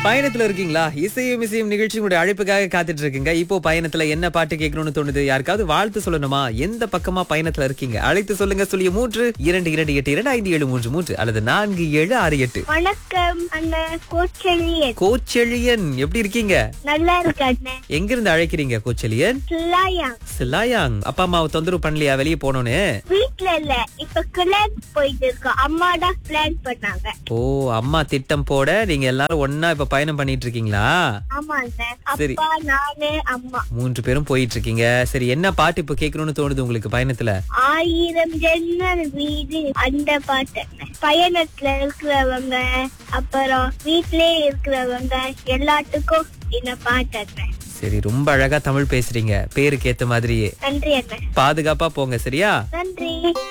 பயணத்துல இருக்கீங்களா இசையும் இசையும் நிகழ்ச்சி உங்களுடைய அழைப்புக்காக காத்துட்டு இருக்கீங்க இப்போ பயணத்துல என்ன பாட்டு கேட்கணும்னு தோணுது யாருக்காவது வாழ்த்து சொல்லணுமா எந்த பக்கமா பயணத்துல இருக்கீங்க அழைத்து சொல்லுங்க சொல்லிய மூன்று இரண்டு இரண்டு எட்டு இரண்டு ஐந்து ஏழு மூன்று மூன்று அல்லது நான்கு ஏழு ஆறு எட்டு வணக்கம் அண்ணன் கோச்செழியன் கோச்செழியன் எப்படி இருக்கீங்க நல்லா இருக்கு அண்ணன் எங்க இருந்து அழைக்கிறீங்க கோச்செழியன் சில்லாயாங் சிலாயாங் அப்பா அம்மாவை தொந்தரவு பண்ணலையா வெளியே போனோன்னு வீட்ல இல்ல இப்ப கிளான் போயிட்டு இருக்கோம் அம்மா தான் பிளான் பண்ணாங்க ஓ அம்மா திட்டம் போட நீங்க எல்லாரும் ஒன்னா இப்ப பயணம் பண்ணிட்டு இருக்கீங்களா ஆமா அண்ணன் சரி. அப்பா நானு அம்மா மூன்று பேரும் போயிட்டு இருக்கீங்க சரி என்ன பாட்டு இப்ப கேட்கணும்னு தோணுது உங்களுக்கு பயணத்துல ஆயிரம் ஜன்னல் வீடு அந்த பாட்டு அண்ணன். பயணத்துல இருக்கிறவங்க அப்புறம் வீட்லயே இருக்கிறவங்க எல்லாத்துக்கும் இந்த பாட்டு அண்ணன். சரி ரொம்ப அழகா தமிழ் பேசுறீங்க பேருக்கு ஏத்த மாதிரியே நன்றி அண்ணன் பாதுகாப்பா போங்க சரியா நன்றி